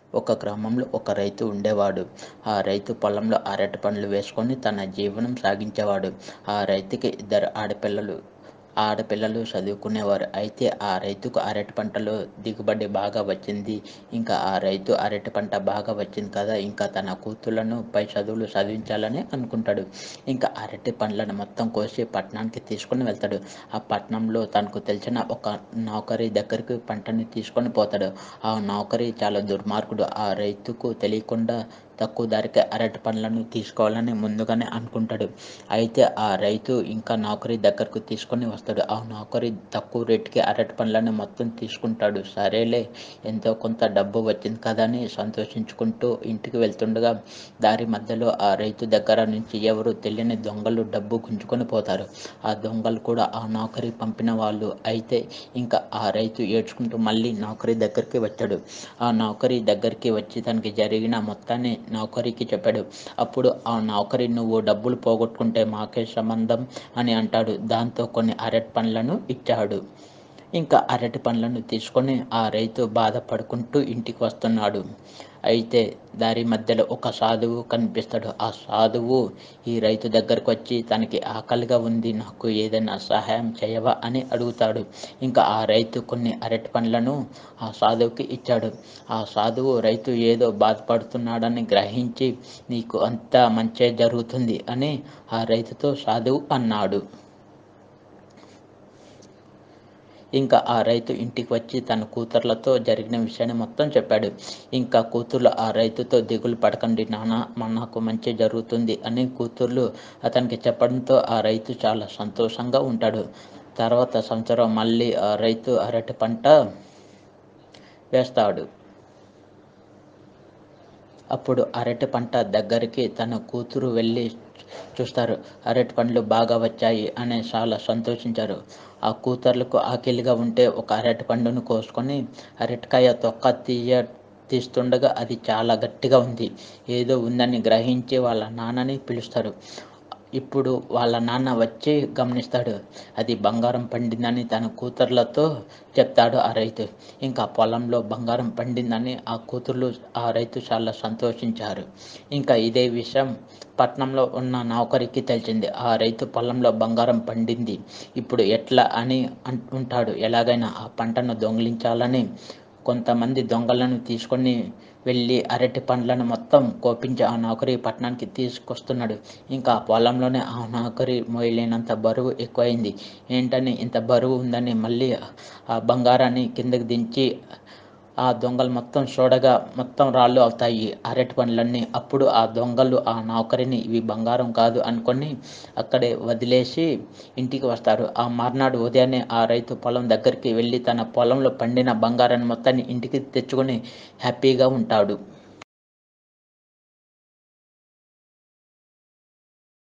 ఒక గ్రామంలో ఒక రైతు ఉండేవాడు ఆ రైతు పొలంలో అరటి పండ్లు వేసుకొని తన జీవనం సాగించేవాడు ఆ రైతుకి ఇద్దరు ఆడపిల్లలు ఆడపిల్లలు చదువుకునేవారు అయితే ఆ రైతుకు అరటి పంటలో దిగుబడి బాగా వచ్చింది ఇంకా ఆ రైతు అరటి పంట బాగా వచ్చింది కదా ఇంకా తన కూతుళ్లను పై చదువులు చదివించాలని అనుకుంటాడు ఇంకా అరటి పండ్లను మొత్తం కోసి పట్టణానికి తీసుకొని వెళ్తాడు ఆ పట్టణంలో తనకు తెలిసిన ఒక నౌకరి దగ్గరికి పంటని తీసుకొని పోతాడు ఆ నౌకరి చాలా దుర్మార్గుడు ఆ రైతుకు తెలియకుండా తక్కువ ధరకే అరటి పండ్లను తీసుకోవాలని ముందుగానే అనుకుంటాడు అయితే ఆ రైతు ఇంకా నౌకరి దగ్గరకు తీసుకొని వస్తాడు ఆ నౌకరి తక్కువ రేటుకి అరటి పండ్లను మొత్తం తీసుకుంటాడు సరేలే ఎంతో కొంత డబ్బు వచ్చింది కదా అని సంతోషించుకుంటూ ఇంటికి వెళ్తుండగా దారి మధ్యలో ఆ రైతు దగ్గర నుంచి ఎవరు తెలియని దొంగలు డబ్బు గుంజుకొని పోతారు ఆ దొంగలు కూడా ఆ నౌకరి పంపిన వాళ్ళు అయితే ఇంకా ఆ రైతు ఏడ్చుకుంటూ మళ్ళీ నౌకరి దగ్గరికి వచ్చాడు ఆ నౌకరి దగ్గరికి వచ్చి తనకి జరిగిన మొత్తాన్ని నౌకరికి చెప్పాడు అప్పుడు ఆ నౌకరి నువ్వు డబ్బులు పోగొట్టుకుంటే మాకే సంబంధం అని అంటాడు దాంతో కొన్ని అరటి పండ్లను ఇచ్చాడు ఇంకా అరటి పండ్లను తీసుకొని ఆ రైతు బాధపడుకుంటూ ఇంటికి వస్తున్నాడు అయితే దారి మధ్యలో ఒక సాధువు కనిపిస్తాడు ఆ సాధువు ఈ రైతు దగ్గరకు వచ్చి తనకి ఆకలిగా ఉంది నాకు ఏదైనా సహాయం చేయవా అని అడుగుతాడు ఇంకా ఆ రైతు కొన్ని అరటి పండ్లను ఆ సాధువుకి ఇచ్చాడు ఆ సాధువు రైతు ఏదో బాధపడుతున్నాడని గ్రహించి నీకు అంతా మంచే జరుగుతుంది అని ఆ రైతుతో సాధువు అన్నాడు ఇంకా ఆ రైతు ఇంటికి వచ్చి తన కూతుర్లతో జరిగిన విషయాన్ని మొత్తం చెప్పాడు ఇంకా కూతుర్లు ఆ రైతుతో దిగులు పడకండి నాన్న మనకు మంచి జరుగుతుంది అని కూతుర్లు అతనికి చెప్పడంతో ఆ రైతు చాలా సంతోషంగా ఉంటాడు తర్వాత సంవత్సరం మళ్ళీ ఆ రైతు అరటి పంట వేస్తాడు అప్పుడు అరటి పంట దగ్గరికి తన కూతురు వెళ్ళి చూస్తారు అరటి పండ్లు బాగా వచ్చాయి అని చాలా సంతోషించారు ఆ కూతుర్లకు ఆకలిగా ఉంటే ఒక అరటి పండును కోసుకొని అరటికాయ తొక్క తీయ తీస్తుండగా అది చాలా గట్టిగా ఉంది ఏదో ఉందని గ్రహించి వాళ్ళ నాన్నని పిలుస్తారు ఇప్పుడు వాళ్ళ నాన్న వచ్చి గమనిస్తాడు అది బంగారం పండిందని తన కూతుర్లతో చెప్తాడు ఆ రైతు ఇంకా పొలంలో బంగారం పండిందని ఆ కూతుర్లు ఆ రైతు చాలా సంతోషించారు ఇంకా ఇదే విషయం పట్నంలో ఉన్న నౌకరికి తెలిసింది ఆ రైతు పొలంలో బంగారం పండింది ఇప్పుడు ఎట్లా అని అంటుంటాడు ఎలాగైనా ఆ పంటను దొంగిలించాలని కొంతమంది దొంగలను తీసుకొని వెళ్ళి అరటి పండ్లను మొత్తం కోపించి ఆ నౌకరి పట్టణానికి తీసుకొస్తున్నాడు ఇంకా ఆ పొలంలోనే ఆ నౌకరి మోయలేనంత బరువు ఎక్కువైంది ఏంటని ఇంత బరువు ఉందని మళ్ళీ ఆ బంగారాన్ని కిందకి దించి ఆ దొంగలు మొత్తం చూడగా మొత్తం రాళ్ళు అవుతాయి అరటి పండ్లన్నీ అప్పుడు ఆ దొంగలు ఆ నౌకరిని ఇవి బంగారం కాదు అనుకొని అక్కడే వదిలేసి ఇంటికి వస్తారు ఆ మర్నాడు ఉదయాన్నే ఆ రైతు పొలం దగ్గరికి వెళ్ళి తన పొలంలో పండిన బంగారాన్ని మొత్తాన్ని ఇంటికి తెచ్చుకొని హ్యాపీగా ఉంటాడు